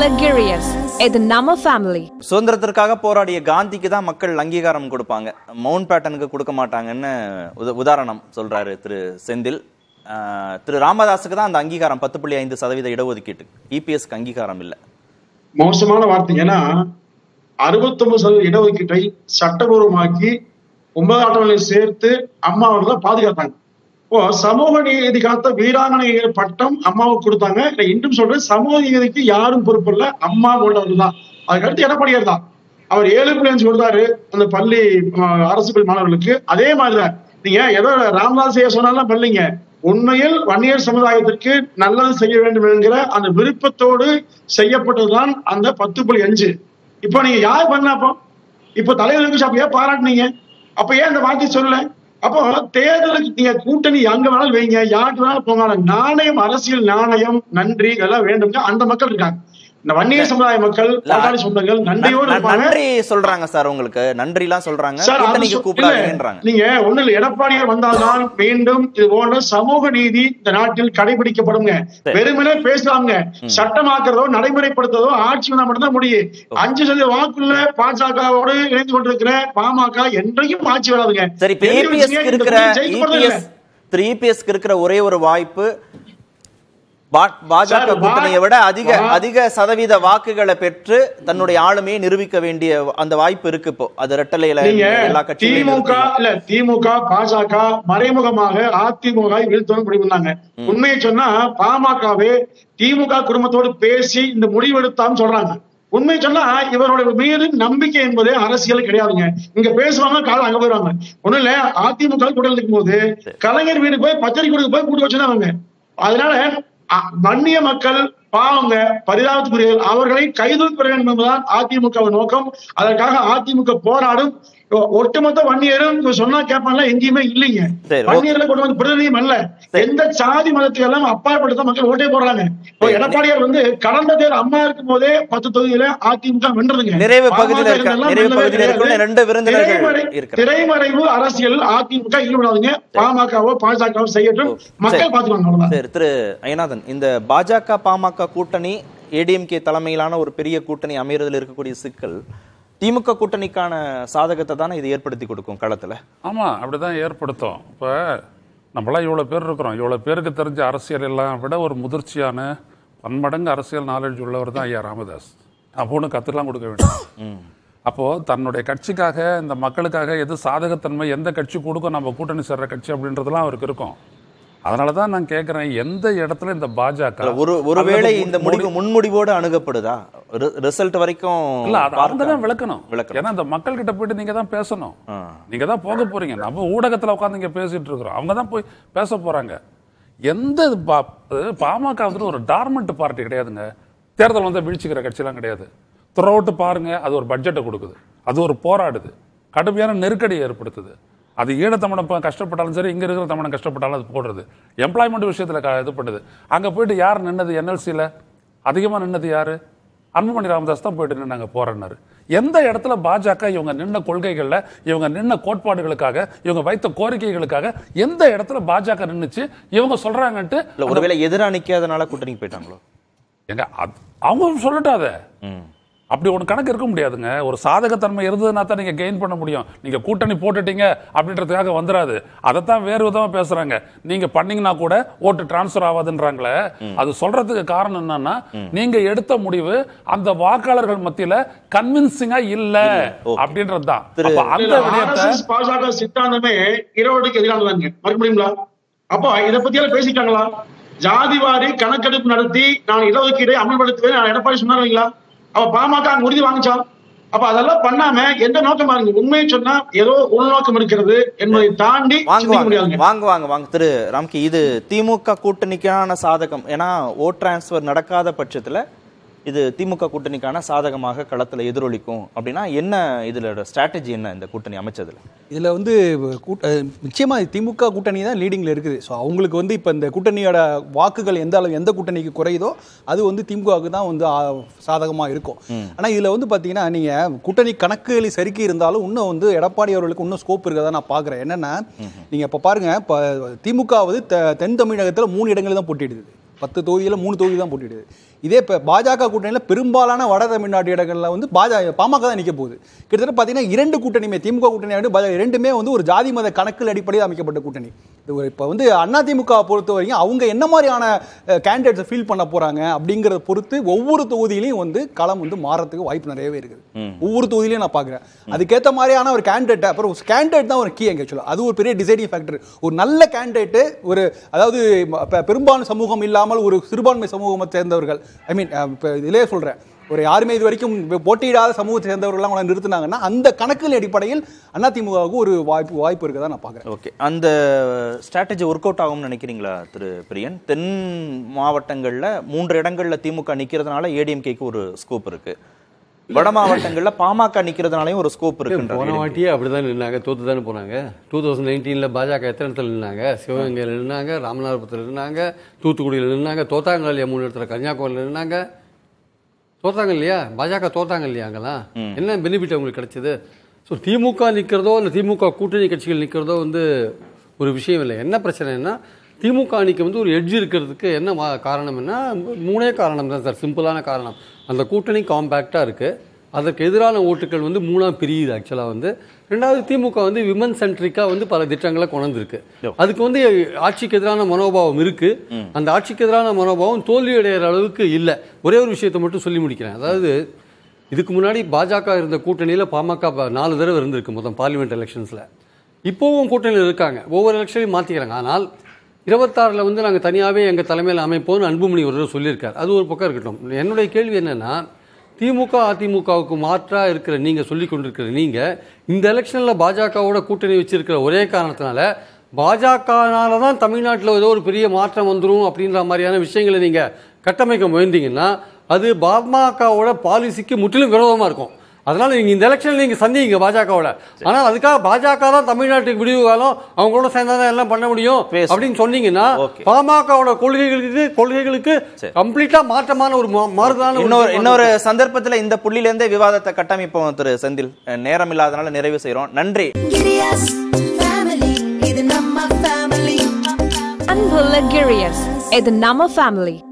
Girius. இது நம்ம family சுதந்திரத்திற்காக போராடிய காந்திக்கு தான் மக்கள் அங்கீகாரம் கொடுப்பாங்க மவுண்ட் பேட்டனுக்கு கொடுக்க மாட்டாங்கன்னு உத- உதாரணம் சொல்றாரு திரு செந்தில் ஆஹ், திரு ராமதாஸுக்கு தான் அந்த அங்கீகாரம் பத்து புள்ளி ஐந்து சதவீத இடஒதுக்கீட்டு இபிஎஸ்க்கு அங்கீகாரம் இல்லை மோசமான வார்த்தை ஏன்னா அறுபத்தொன்பது சதவீத இடஒதுக்கீட்டை சட்டபூர்வமாக்கி ஒன்பதாம் அட்டவணையில் சேர்த்து அம்மா அவர்கள் தான் பாதுகாத்தாங்க இப்போ சமூக நீதி காத்த வீராங்கனை பட்டம் அம்மாவுக்கு கொடுத்தாங்க இல்ல இன்றும் சொல்றேன் சமூக நீதிக்கு யாரும் பொறுப்பு இல்ல அம்மா கொண்டவர் தான் அதுக்கடுத்து எடப்பாடியார் தான் அவர் ஏழு புள்ளி அஞ்சு கொடுத்தாரு அந்த பள்ளி அஹ், அரசு பள்ளி மாணவர்களுக்கு அதே மாதிரிதான் நீங்க ஏதோ ராமதாஸ் ஐயா சொன்னாலும் பண்ணீங்க உண்மையில் வன்னியர் சமுதாயத்திற்கு நல்லது செய்ய வேண்டும் என்கிற அந்த விருப்பத்தோடு செய்யப்பட்டதுதான் அந்த பத்து புள்ளி அஞ்சு இப்போ நீங்க யார் பண்ண அப்போ இப்போ தலைவருக்கு அப்ப ஏன் பாராட்டுனீங்க அப்ப ஏன் அந்த வார்த்தை சொல்லல அப்போ தேர்தலுக்கு நீங்க கூட்டணி எங்க வேணாலும் வைங்க யாருக்கு வேணாலும் போங்க நாணயம் அரசியல் நாணயம் நன்றி இதெல்லாம் வேண்டுங்க அந்த மக்கள் இருக்காங்க இந்த வன்னியர் சமுதாய மக்கள் பாட்டாளி சொந்தங்கள் நன்றியோடு நன்- இருப்பாங்க நன்றி சொல்றாங்க சார் உங்களுக்கு நன்றி எல்லாம் சொல்றாங்க சார், அது கூட்டணிக்கு சொ- கூப்பிடாதீங்கன்றாங்க இல்ல, நீங்க ஒண்ணு இல்ல எடப்பாடியார் வந்தால்தான் மீண்டும் இது போன்ற சமூக நீதி இந்த நாட்டில் கடைபிடிக்கப்படுங்க சரி. வெறுமனே பேசலாம்ங்க சட்டமாக்குறதோ நடைமுறைப்படுத்துறதோ ஆட்சி வந்தா மட்டும்தான் முடியும் அஞ்சு சதவீத வாக்குள்ள பாஜகவோடு இணைந்து கொண்டிருக்கிற பாமக என்றைக்கும் ஆட்சி வராதுங்க சரி இப்ப எழுதி ஏபிஎஸ் வச்சீங்க, இந்த இருக்கிற தொகுதி ஜெயிக்க போறதே இல்ல. இபிஎஸ் திரு இபிஎஸ்க்கு இருக்கிற ஒரே ஒரு வாய்ப்பு பா- பாஜக சார், வா- கூட்டணியை விட அதிக வா- அதிக சதவீத வாக்குகளை பெற்று தன்னுடைய ஆளுமையை நிரூபிக்க வேண்டிய அந்த வாய்ப்பு இருக்கு இப்போ அது ரெட்டலையில நீங்க எல்லா கட்சியும் திமுக இல்ல திமுக பாஜக மறைமுகமாக அதிமுக வீழ்த்தணும் முடிவு பண்ணாங்க உண்மையை சொன்னா பாமகவே திமுக குடும்பத்தோடு பேசி இந்த முடிவெடுத்தான்னு சொல்றாங்க உண்மை சொன்னா இவருடைய மீது நம்பிக்கை என்பது அரசியல் கிடையாதுங்க இங்க பேசுவாங்க காலம் அங்க போயிருவாங்க ஒண்ணும் இல்ல அதிமுக கூட்டணி இருக்கும் போது கலைஞர் வீடு போய் பச்சரிக்கை கொடுக்க போய் கூட்டு வச்சுதான் அதனால அ- வன்னிய மக்கள் பாவங்க பரிதாபத்துக்குரியவர்கள் அவர்களை கைது பெற வேண்டும் என்பதுதான் அதிமுக நோக்கம் அதற்காக அதிமுக போராடும் ஒ- ஒட்டுமொத்த வன்னியரும் இவங்க சொன்னா கேட்பாங்களா எங்கேயுமே இல்லைங்க சரி, ஓகே. வன்னியர்களை கொண்டு வந்து பிரதிநிதியும் அல்ல எந்த சாதி மதத்துக்கு எல்லாம் அப்பாற்பட்டு தான் மக்கள் ஓட்டே போடுறாங்க இப்போ சரி. எடப்பாடியார் வந்து கடந்த தேர்தல் அம்மா இருக்கும் போதே பத்து தொகுதியில அதிமுக வென்றதுங்க நிறைவு பகுதியில பாமக இருக்க- எல்லாம் நிறைவு வெல்லவே பகுதியில கிடையாது. இருக்கணும். ரெண்டு விருந்தினர்கள் திரைமறை- இருக்கிறாங்க. திரைமறைவு அரசியல் அதிமுக ஈடுபடாதுங்க பாமகவோ பாஜகவோ செய்யட்டும் சரி. மக்கள் பாத்துக்குவாங்க அவ்வளவுதான் சரி திரு ஐநாதன் இந்த பாஜக பாமக கூட்டணி ஏடிஎம்கே தலைமையிலான ஒரு பெரிய கூட்டணி அமையறதுல இருக்கக்கூடிய சிக்கல் திமுக கூட்டணிக்கான சாதகத்தை தானே இது ஏற்படுத்தி கொடுக்கும் களத்துல ஆமாம் அப்படி தான் ஏற்படுத்தும் இப்போ நம்மளாம் இவ்வளோ பேர் இருக்கிறோம் இவ்வளோ பேருக்கு தெரிஞ்ச அரசியல் எல்லாம் விட ஒரு முதிர்ச்சியான பன்மடங்கு அரசியல் நாலேஜ் உள்ளவர் தான் ஐயா ராமதாஸ் அப்போ ஒன்றும் கற்றுலாம் கொடுக்க வேண்டாம் அப்போது தன்னுடைய கட்சிக்காக இந்த மக்களுக்காக எது சாதகத்தன்மை எந்த கட்சி கொடுக்கும் நம்ம கூட்டணி சேர்ற கட்சி அப்படின்றதெல்லாம் அவருக்கு இருக்கும் அதனால தான் நான் கேட்குறேன் எந்த இடத்துல இந்த பாஜக ஒரு ஒருவேளை அல்லது இந்த முடிவு முன்முடிவோடு அணுகப்படுதா ரிசல்ட் வரைக்கும் இல்ல அது அவங்க தான் பார்க்க- விளக்கணும் விளக்கணும். ஏன்னா இந்த மக்கள் கிட்ட போயிட்டு நீங்க தான் பேசணும் ஆ. நீங்க தான் போக போறீங்க நம்ம ஊடகத்துல உட்காந்து இங்க பேசிட்டு இருக்கிறோம் அவங்க தான் போய் பேச போறாங்க எந்த இது பா- அது பாமக வந்துட்டு ஒரு டார்மெண்ட் பார்ட்டி கிடையாதுங்க தேர்தல் வந்து வீழ்ச்சிக்கிற கட்சிலாம் கிடையாது துறவுட்டு பாருங்க அது ஒரு பட்ஜெட்டை கொடுக்குது அது ஒரு போராடுது கடுமையான நெருக்கடியை ஏற்படுத்துது அது ஈழத்தமிழன் இப்ப கஷ்டப்பட்டாலும் சரி இங்க இருக்கிற தமிழன் கஷ்டப்பட்டாலும் அது போடுறது எம்ப்ளாய்மெண்ட் விஷயத்துல க- இது பண்ணுது அங்க போயிட்டு யார் நின்னது என்எல்சியில் அதிகமா நின்னது யாரு அன்புமணி ராமதாஸ் தான் போயிட்டு நின்னாங்க போறேன்னாரு எந்த இடத்துல பாஜக இவங்க நின்ன கொள்கைகள்ல இவங்க நின்ன கோட்பாடுகளுக்காக இவங்க வைத்த கோரிக்கைகளுக்காக எந்த இடத்துல பாஜக நின்னுச்சு இவங்க சொல்றாங்கன்ட்டு இல்ல ஒருவேளை எதிரா நிக்காதனால கூட்டணிக்கு போயிட்டாங்களோ எங்க அது- அவங்க சொல்லட்டும் அதை அப்படி ஒன்று கணக்கு இருக்க முடியாதுங்க ஒரு சாதகத்தன்மை இருந்ததுன்னா தான் நீங்க கெயின் பண்ண முடியும் நீங்க கூட்டணி போட்டுட்டீங்க அப்படின்றதுக்காக வந்துராது அதைத்தான் வேறு விதமா பேசுறாங்க நீங்க பண்ணீங்கன்னா கூட ஓட்டு டிரான்ஸ்ஃபர் ஆகாதுன்றாங்களே அது சொல்றதுக்கு காரணம் என்னன்னா நீங்க எடுத்த முடிவு அந்த வாக்காளர்கள் மத்தியில கன்வின்சிங்கா இல்ல அப்படின்றது தான் அப்ப அந்த இல்ல, விடயத்தை RSS பாஜக சித்தாந்தமே இருபதுக்கு எதிரானதாங்க மறுக்க முடியுங்களா அப்போ இதை பத்தி எல்லாம் பேசிட்டாங்களா ஜாதிவாரி கணக்கெடுப்பு நடத்தி நான் இடஒதுக்கீடை அமல்படுத்துவேன் நான் எடப்பாடி சொன்னாங்களா அப்ப பாமக அங்க உறுதி வாங்கிச்சா அப்ப அதெல்லாம் பண்ணாம எந்த நோக்கம் பாருங்க உண்மையை சொன்னா ஏதோ உள்நோக்கம் இருக்கிறது என்பதை தாண்டி சிந்திக்க வாங்குவாங்க முடியாதுங்க வாங்குவாங்க வாங்க திரு ராம்கி இது திமுக கூட்டணிக்கான சாதகம் ஏன்னா ஓட் டிரான்ஸ்ஃபர் நடக்காத பட்சத்துல இது திமுக கூட்டணிக்கான சாதகமாக களத்துல எதிரொலிக்கும் அப்படின்னா என்ன இதுல ஸ்ட்ராட்டஜி என்ன இந்த கூட்டணி அமைச்சதுல இதில் வந்து கூட்ட அஹ் நிச்சயமா திமுக கூட்டணி தான் லீடிங்கில் இருக்குது ஸோ அவங்களுக்கு வந்து இப்போ இந்த கூட்டணியோட வாக்குகள் எந்த அளவு எந்த கூட்டணிக்கு குறையுதோ அது வந்து திமுகவுக்கு தான் வந்து சாதகமாக இருக்கும் ஆனால் இதில் வந்து பார்த்தீங்கன்னா நீங்கள் கூட்டணி கணக்குகளை சரிக்கி இருந்தாலும் இன்னும் வந்து எடப்பாடி அவர்களுக்கு இன்னும் ஸ்கோப் இருக்கதா நான் பார்க்குறேன் என்னென்னா நீங்கள் இப்போ பாருங்கள் இப்போ திமுக வந்து தெ- தென் தமிழகத்தில் மூணு இடங்கள் தான் போட்டிடுது பத்து தொகுதியில் மூணு தொகுதி தான் போட்டிடுது இதே இப்போ பாஜக கூட்டணியில் பெரும்பாலான வட தமிழ்நாட்டு இடங்களில் வந்து பாஜக பாமக தான் நிற்க போகுது கிட்டத்தட்ட பார்த்தீங்கன்னா இரண்டு கூட்டணியுமே திமுக கூட்டணி ஆகட்டும், பாஜக இரண்டுமே வந்து ஒரு ஜாதி மத கணக்கில் அடிப்படையில் அமைக்கப்பட்ட கூட்டணி இப்போ வந்து அதிமுக பொறுத்த வரைக்கும் அவங்க என்ன மாதிரியான கேண்டிடேட்ஸை ஃபீல் பண்ண போறாங்க அப்படிங்கிறத பொறுத்து ஒவ்வொரு தொகுதியிலையும் வந்து களம் வந்து மாறத்துக்கு வாய்ப்பு நிறையவே இருக்குது ஒவ்வொரு தொகுதியிலையும் நான் பார்க்குறேன் அதுக்கேற்ற மாதிரியான ஒரு கேண்டிடேட் அப்புறம் கேண்டிடேட் தான் ஒரு கீ எங்க ஆக்சுவலாக அது ஒரு பெரிய டிசைடிங் ஃபேக்டர் ஒரு நல்ல கேண்டிடேட் ஒரு அதாவது பெ- பெரும்பான்மை சமூகம் இல்லாமல் ஒரு சிறுபான்மை சமூகத்தை சேர்ந்தவர்கள் ஐ மீன் இப்போ இதிலே சொல்றேன் ஒரு யாருமே இது வரைக்கும் போட்டியிடாத சமூகத்தை சேர்ந்தவர்கள்லாம் அவங்களை நிறுத்தினாங்கன்னா அந்த கணக்கின் அடிப்படையில் அதிமுகவுக்கு ஒரு வாய்ப்பு வாய்ப்பு இருக்கதா நான் பார்க்குறேன் ஓகே அந்த ஸ்ட்ராட்டஜி ஒர்க் அவுட் ஆகும்னு நினைக்கிறீங்களா திரு பிரியன் தென் மாவட்டங்கள்ல மூன்று இடங்கள்ல திமுக நிக்கிறதுனால ஏடிஎம்கேக்கு ஒரு ஸ்கோப் இருக்கு வட மாவட்டங்கள்ல பாமக நிக்கிறதுனாலயும் ஒரு ஸ்கோப் போன இருக்கு வாட்டியே அப்படிதான் நின்னாங்க தோத்து தானே போனாங்க டூ தௌசண்ட் நைன்டீனில் பாஜக எத்தனை இடத்துல நின்னாங்க சிவகங்கையில் நின்னாங்க ராமநாதபுரத்தில் நின்னாங்க தூத்துக்குடியில் நின்னாங்க தோத்தாங்க இல்லையா மூணு இடத்துல கன்னியாகுமரியில் நின்னாங்க தோத்தாங்க இல்லையா பாஜக தோத்தாங்க இல்லையா அங்கெல்லாம் என்ன பெனிஃபிட் அவங்களுக்கு கிடைச்சது ஸோ திமுக நிற்கிறதோ இல்லை திமுக கூட்டணி கட்சிகள் நிற்கிறதோ வந்து ஒரு விஷயம் இல்லை என்ன பிரச்சனைன்னா திமுக அணிக்கு வந்து ஒரு எட்ஜ் இருக்கிறதுக்கு என்ன மா- காரணம் என்ன மூணே காரணம் தான் சார் சிம்பிளான காரணம் அந்த கூட்டணி காம்பேக்டாக இருக்குது அதற்கு எதிரான ஓட்டுகள் வந்து மூணா பிரியுது ஆக்சுவலாக வந்து ரெண்டாவது திமுக வந்து விமன் சென்ட்ரிக்காக வந்து பல திட்டங்களை கொண்டிருக்கு அதுக்கு வந்து ஆட்சிக்கு எதிரான மனோபாவம் இருக்கு அந்த ஆட்சிக்கு எதிரான மனோபாவம் தோல்வி அடைகிற அளவுக்கு இல்லை ஒரே ஒரு விஷயத்தை மட்டும் சொல்லி முடிக்கிறேன் அதாவது இதுக்கு முன்னாடி பாஜக இருந்த கூட்டணியில் பாமக ப- நாலு தடவை இருந்திருக்கு மொத்தம் பார்லிமெண்ட் எலெக்ஷன்ஸில் இப்போவும் கூட்டணியில் இருக்காங்க ஒவ்வொரு எலெக்ஷனையும் மாற்றிக்கிறாங்க ஆனால் இருபத்தாறில் வந்து நாங்கள் தனியாகவே எங்கள் தலைமையில் அமைப்போம்னு அன்புமணி ஒரு தடவை சொல்லியிருக்கார் அது ஒரு பக்கம் இருக்கட்டும் என்னுடைய கேள்வி என்னன்னா திமுக அதிமுகவுக்கு மாற்றா இருக்கிற நீங்க சொல்லி கொண்டிருக்கிற நீங்க இந்த எலெக்ஷன்ல பாஜகவோட கூட்டணி வச்சிருக்கிற ஒரே காரணத்தினால பாஜகனால தான் தமிழ்நாட்டில் ஏதோ ஒரு பெரிய மாற்றம் வந்துரும் அப்படின்ற மாதிரியான விஷயங்களை நீங்க கட்டமைக்க முயன்றீங்கன்னா அது பாமகவோட பாலிசிக்கு முற்றிலும் விரோதமா இருக்கும் அதனால நீங்க இந்த எலெக்ஷன்ல நீங்க சந்திங்க பாஜகவோட ஆனால் அதுக்காக பாஜக தான் தமிழ்நாட்டுக்கு விடிவு காலம் அவங்களோட சேர்ந்தாதான் எல்லாம் பண்ண முடியும் பேசு. அப்படின்னு சொன்னீங்கன்னா Okay. பாமகவோட கொள்கைகளுக்கு கொள்கைகளுக்கு கம்ப்ளீட்டா மாற்றமான ஒரு மா- மாறுதலான ஒரு இன்னொரு விஷயமா இன்னொரு இருக்கு. சந்தர்ப்பத்துல இந்த புள்ளியில இருந்தே விவாதத்தை கட்டமைப்போம் திரு செந்தில் அஹ் நேரம் இல்லாதனால நிறைவு செய்றோம் நன்றி Girias family, இது நம்ம family. Unbilla Girius. It's the Nama family.